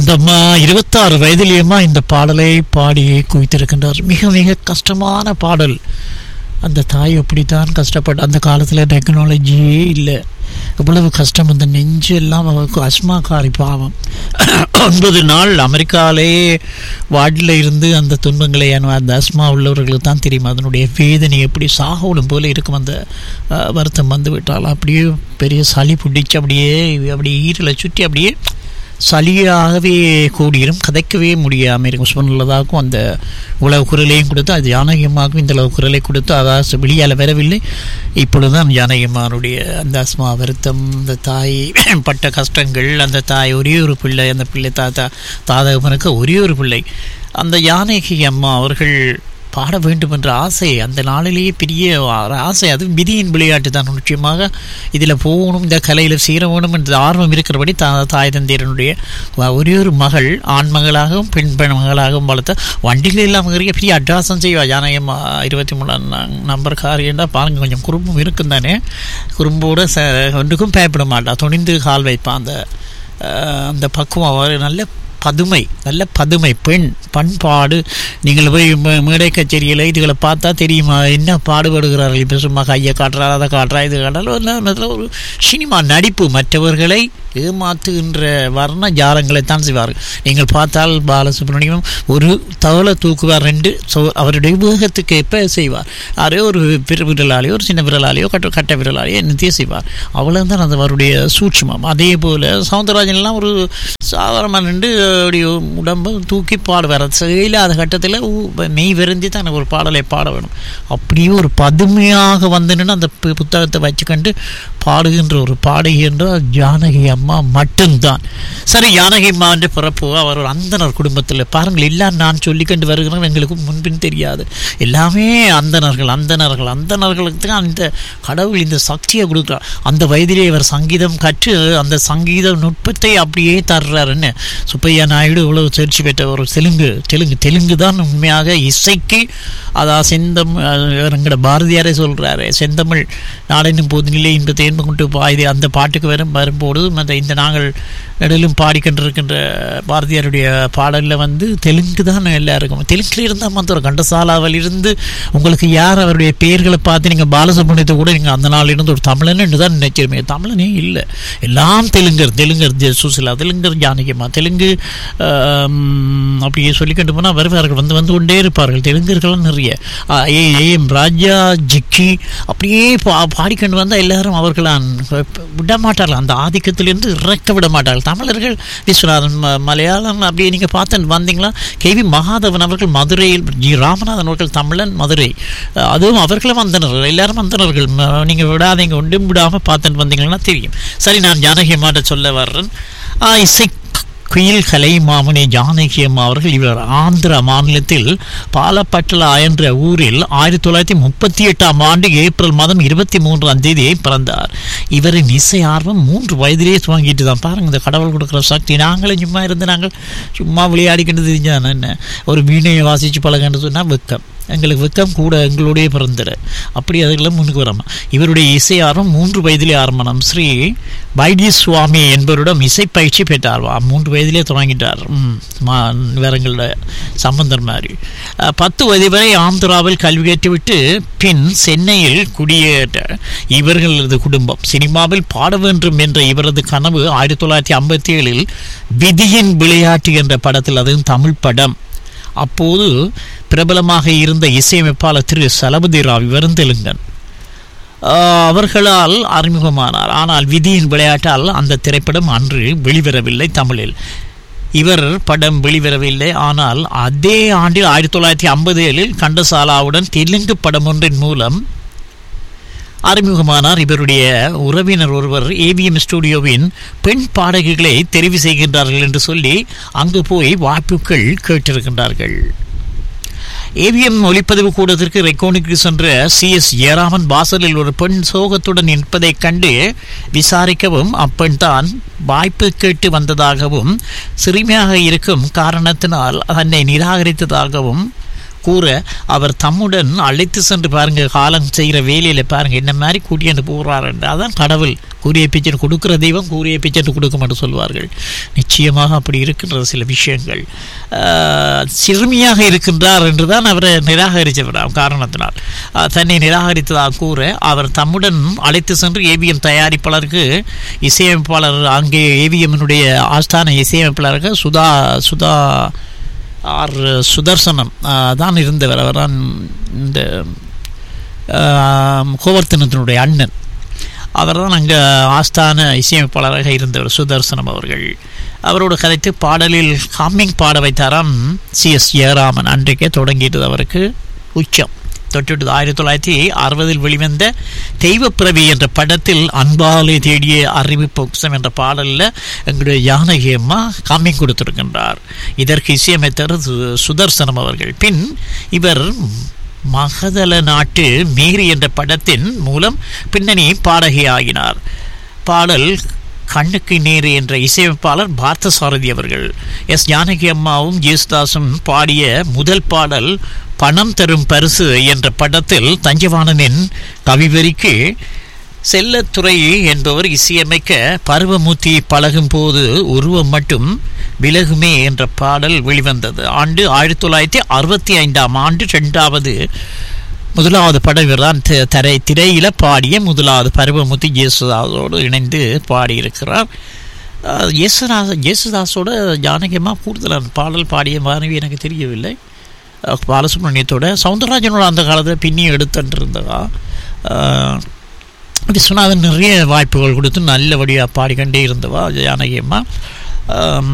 அந்த அம்மா இருபத்தாறு வயதிலேயம்மா இந்த பாடலை பாடி குவித்திருக்கின்றார் மிக மிக கஷ்டமான பாடல் அந்த தாய் அப்படித்தான் கஷ்டப்பட்டு அந்த காலத்தில் டெக்னாலஜியே இல்லை இவ்வளவு கஷ்டம் அந்த நெஞ்சு எல்லாம் அவருக்கு அஸ்மாக்காரி பாவம் ஒன்பது நாள் அமெரிக்காவிலே வார்டில் இருந்து அந்த துன்பங்களை அந்த அஸ்மா உள்ளவர்களுக்கு தான் தெரியும் அதனுடைய வேதனை எப்படி சாகணும் போல இருக்கும் அந்த அஹ், வருத்தம் வந்து விட்டால் அப்படியே பெரிய சளி பிடிச்சு அப்படியே அப்படியே ஈரில் சுற்றி அப்படியே சளியாகவே கூடிரும் கதைக்கவே முடியாமல் இருக்கும் சுவனுள்ளதாகவும் அந்த உளவு குரலையும் கொடுத்து அது ஜானகியமாகவும் இந்த அளவு குரலை கொடுத்து அதாவது வெளியால் வரவில்லை இப்பொழுதுதான் ஜானகியம்மானுடைய அந்த அஸ்மா வருத்தம் அந்த தாய் பட்ட கஷ்டங்கள் அந்த தாய் ஒரே ஒரு பிள்ளை அந்த பிள்ளை தாத்தா தாதகமனுக்கு ஒரே ஒரு பிள்ளை அந்த ஜானகி அம்மா அவர்கள் பாட வேண்டும் என்ற ஆசை அந்த நாளிலேயே பெரிய ஆசை அது விதியின் விளையாட்டு தான் நிச்சயமாக இதில் போகணும் இந்த கலையில் சேர வேணும் என்ற ஆர்வம் இருக்கிறபடி தா தாய் தந்தையரனுடைய வ- ஒரே ஒரு மகள் ஆண் மகளாகவும் பெண் பெண் மகளாகவும் வளர்த்த வண்டிகள் எல்லாம் நிறைய பெரிய அட்ராசம் செய்வா ஜானகம் இருபத்தி மூணாம் நம்பர் காரியண்டா பாருங்க கொஞ்சம் குறும்பும் இருக்கும் தானே குறும்போட ச ஒன்றுக்கும் பயப்பட மாட்டா துணிந்து கால் வைப்பான் அந்த அஹ், அந்த பக்குவம் அவர் நல்ல பதுமை நல்ல பதுமை பெண் பண்பாடு நீங்கள் போய் மே- மேடை கச்சேரியில் இதுகளை பார்த்தா தெரியுமா என்ன பாடுபடுகிறார்கள் இப்போ சும்மா கையை காட்டுறா அதை காட்டுறா இது காட்டுறா ஒரு நேரத்துல ஒரு சினிமா நடிப்பு மற்றவர்களை ஏமாத்துகின்ற வர்ண ஜாலங்களைத்தான் செய்வார்கள் நீங்கள் பார்த்தால் பாலசுப்ரமணியம் ஒரு தவளை தூக்குவார் ரெண்டு சோ- அவருடைய வேகத்துக்கு ஏற்ப செய்வார் அதே ஒரு பெரு விரலாலேயோ ஒரு சின்ன விரலாலேயோ கட்ட கட்ட விரலாலேயோ நித்தியம் செய்வார் அவ்வளவுதான் அது அவருடைய சூட்சுமம் அதே போல சவுந்தரராஜன் எல்லாம் ஒரு சாதாரணமாக நின்று அப்படி உடம்பு தூக்கி பாடுவார் அது செய்யலாத கட்டத்தில் மெய் விருந்தி தான் ஒரு பாடலை பாட வேணும் அப்படியே ஒரு பதுமையாக வந்து நின்று அந்த பு- புத்தகத்தை வச்சுக்கொண்டு பாடுகின்ற ஒரு பாடகி என்றால் ஜானகி அம்மா மட்டும்தான் சரி ஜானகி அம்மா என்று பிறப்பு அவர் ஒரு அந்தனர் குடும்பத்தில் பாருங்கள் எல்லாம் நான் சொல்லிக்கொண்டு வருகிறேன் எங்களுக்கு முன்பின் தெரியாது எல்லாமே அந்தணர்கள் அந்தணர்கள் அந்தணர்களுக்கு தான் அந்த கடவுள் இந்த சக்தியை கொடுக்குறார் அந்த வயதிலே இவர் சங்கீதம் கற்று அந்த சங்கீத நுட்பத்தை அப்படியே தர்றாருன்னு சுப்பையா நாயுடு இவ்வளவு தேர்ச்சி பெற்ற ஒரு தெலுங்கு தெலுங்கு தெலுங்கு தான் உண்மையாக இசைக்கு அதான் செந்தம் எங்கட பாரதியாரே சொல்றாரு செந்தமிழ் நாடென்னும் போதினிலே இந்த தேர்ந்து கொண்டு பாயுது அந்த பாட்டுக்கு வரும் வரும்போது அந்த இந்த நாங்கள் நடுவிலும் பாடிக்கொண்டிருக்கின்ற பாரதியாருடைய பாடலில் வந்து தெலுங்கு தான் எல்லாருக்கும் தெலுங்குல இருந்தால் மாத்திரம் கண்டசாலாவில் இருந்து உங்களுக்கு யார் அவருடைய பெயர்களை பார்த்து நீங்கள் பாலசுப்ரமணியத்தை கூட நீங்கள் அந்த நாள் இருந்து ஒரு தமிழன் என்று தான் நினைச்சிருமே தமிழனே இல்லை எல்லாம் தெலுங்கர் தெலுங்கர் ஜெ- சுசிலா தெலுங்கர் ஜானகியம்மா தெலுங்கு ஆம், அப்படியே சொல்லிக்கிட்டு போனால் வருவார்கள் வந்து வந்து கொண்டே இருப்பார்கள் தெலுங்கர்களும் நிறைய ஆ, ஏ ஏஎம் ராஜா ஜிக்கி அப்படியே பா பாடிக்கொண்டு வந்தால் எல்லாரும் அவர்களான் விட மாட்டார்கள் அந்த ஆதிக்கத்திலிருந்து இறக்க விட மாட்டார்கள் தமிழர்கள் விஸ்வநாதன் ம- மலையாளம் அப்படியே நீங்கள் பார்த்து வந்தீங்களா கேவி மகாதேவன் அவர்கள் மதுரையில் ஜி ராமநாதன் அவர்கள் தமிழன் மதுரை அஹ் அதுவும் அவர்களும் வந்தனர்கள் எல்லாரும் வந்தனர்கள் ம- நீங்க விடாதீங்க ஒன்றும் விடாம பார்த்துட்டு வந்தீங்கன்னா தெரியும் சரி நான் ஜானகி அம்மாட்ட சொல்ல வர்றேன் ஆஹ் இசை குயில் கலை மாமணி ஜானகி அம்மா அவர்கள் இவர் ஆந்திர மாநிலத்தில் பாலப்பட்டலா என்ற ஊரில் ஆயிரத்தி தொள்ளாயிரத்தி முப்பத்தி எட்டாம் ஆண்டு ஏப்ரல் மாதம் இருபத்தி மூன்றாம் தேதி பிறந்தார் இவரின் இசை ஆர்வம் மூன்று வயதிலேயே துவங்கிட்டு தான் பாருங்க இந்த கடவுள் கொடுக்குற சக்தி நாங்களும் சும்மா இருந்து நாங்கள் சும்மா விளையாடிக்கிட்டு தெரிஞ்சான என்ன ஒரு வீணையை வாசித்து பழகன்னு சொன்னால் வெக்கம் எங்களுக்கு வெக்கம் கூட எங்களுடைய பிறந்தது அப்படி அதுக்கெல்லாம் முன்னுக்கு வராமல் இவருடைய இசை ஆர்வம் மூன்று வயதிலே ஆரம்பம் ஸ்ரீ வைடி சுவாமி என்பவரிடம் இசை பயிற்சி பெற்றார் வா, மூன்று வயதிலே தொடங்கிட்டார் ம், மா விவரங்களோட சம்பந்தர் மாதிரி அஹ், பத்து வயது வரை ஆந்திராவில் கல்வி கற்றுவிட்டு பின் சென்னையில் குடியேற்ற இவர்களது குடும்பம் சினிமாவில் பாட வேண்டும் என்ற இவரது கனவு ஆயிரத்தி தொள்ளாயிரத்தி ஐம்பத்தி ஏழில் விதியின் விளையாட்டு என்ற படத்தில் அதுவும் தமிழ் படம் அப்போது பிரபலமாக இருந்த இசையமைப்பாளர் திரு சலபதி ராவ் இவரும் தெலுங்கன் ஆஹ் அவர்களால் அறிமுகமானார் ஆனால் விதியின் விளையாட்டால் அந்த திரைப்படம் அன்று வெளிவரவில்லை தமிழில் இவர் படம் வெளிவரவில்லை ஆனால் அதே ஆண்டில் ஆயிரத்தி தொள்ளாயிரத்தி ஐம்பது ஏழில் கண்டசாலாவுடன் தெலுங்கு படம் ஒன்றின் மூலம் அறிமுகமானார் இவருடைய உறவினர் ஒருவர் ஏவிஎம் ஸ்டுடியோவின் பெண் பாடகிகளை தெரிவு செய்கின்றார்கள் என்று சொல்லி அங்கு போய் வாய்ப்புகள் கேட்டிருக்கின்றார்கள் ஏவிஎம் ஒளிப்பதிவு கூடத்திற்கு ரெக்கார்டிங்க்கு சென்ற சி எஸ் ஜெயராமன் வாசலில் ஒரு பெண் சோகத்துடன் நிற்பதைக் கண்டு விசாரிக்கவும் அப்பெண் தான் வாய்ப்பு கேட்டு வந்ததாகவும் சிறுமியாக இருக்கும் காரணத்தினால் தன்னை நிராகரித்ததாகவும் கூற அவர் தம்முடன் அழைத்து சென்று பாருங்க காலம் செய்கிற வேலையில பாருங்க என்ன மாதிரி கூட்டிட்டு போகிறார் என்று அதான் கடவுள் கூறிய பிச்சை கொடுக்கிற தெய்வம் கூறிய பிச்சை கொடுக்கும் என்று சொல்வார்கள் நிச்சயமாக அப்படி இருக்கின்ற சில விஷயங்கள் ஆஹ், சிறுமியாக இருக்கின்றார் என்றுதான் அவரை நிராகரித்தவர் காரணத்தினால் ஆஹ், தன்னை நிராகரித்ததாக கூற அவர் தம்முடன் அழைத்து சென்று ஏவிஎம் தயாரிப்பாளருக்கு இசையமைப்பாளர் அங்கே ஏவிஎம்னுடைய ஆஸ்தான இசையமைப்பாளருக்கு சுதா சுதா ஆர் சுதர்சனம் ஆஹ், தான் இருந்தவர் அவர் தான் இந்த ஆஹ், கோவர்த்தனத்தினுடைய அண்ணன் அவர் தான் அங்கே ஆஸ்தான இசையமைப்பாளராக இருந்தவர் சுதர்சனம் அவர்கள் அவரோடு கதைத்து பாடலில் ஹம்மிங் பாட வைத்தாராம் சி எஸ் ஜெயராமன் அன்றைக்கே தொடங்கிட்டது அவருக்கு உச்சம் தொட்டுட்டு ஆயிரத்தி தொள்ளாயிரத்தி அறுபதில் வெளிவந்த தெய்வப்பிறவி என்ற படத்தில் அன்பாலே தேடிய அறிவு பொக்சம் என்ற பாடலில் எங்களுடைய ஜானகி அம்மா காமிங் கொடுத்திருக்கின்றார் இதற்கு இசையமைத்தவர் சு- சுதர்சனம் அவர்கள் பின் இவர் மகதல நாட்டு மேரி என்ற படத்தின் மூலம் பின்னணி பாடகியாகினார் பாடல் கண்ணுக்கு நேரு என்ற இசையமைப்பாளர் பார்த்தசாரதி அவர்கள் எஸ் ஜானகி அம்மாவும் ஜேசுதாசும் பாடிய முதல் பாடல் பணம் தரும் பரிசு என்ற படத்தில் தஞ்சவாணனின் கவிவரிக்கு செல்லத்துறை என்பவர் இசையமைக்க பருவமூர்த்தி பழகும் போது உருவம் மட்டும் விலகுமே என்ற பாடல் வெளிவந்தது ஆண்டு ஆயிரத்தி தொள்ளாயிரத்தி அறுபத்தி ஐந்தாம் ஆண்டு ரெண்டாவது முதலாவது படம் இவர்தான் தி- தரை திரையில பாடிய முதலாவது பருவமுத்தி ஜேசுதாஸோடு இணைந்து பாடியிருக்கிறார் அஹ், இயேசுதாஸ் இயேசுதாஸோட ஜானகியமா கூடுதலான பாடல் பாடிய மாணவி எனக்கு தெரியவில்லை அஹ், பாலசுப்ரமணியத்தோட சவுந்தரராஜனோட அந்த காலத்தில் பின்னி எடுத்துருந்ததா விஸ்வநாதன் நிறைய வாய்ப்புகள் கொடுத்து நல்லபடியாக பாடிக்கொண்டே இருந்தவா ஜானகி அம்மா ஆம்,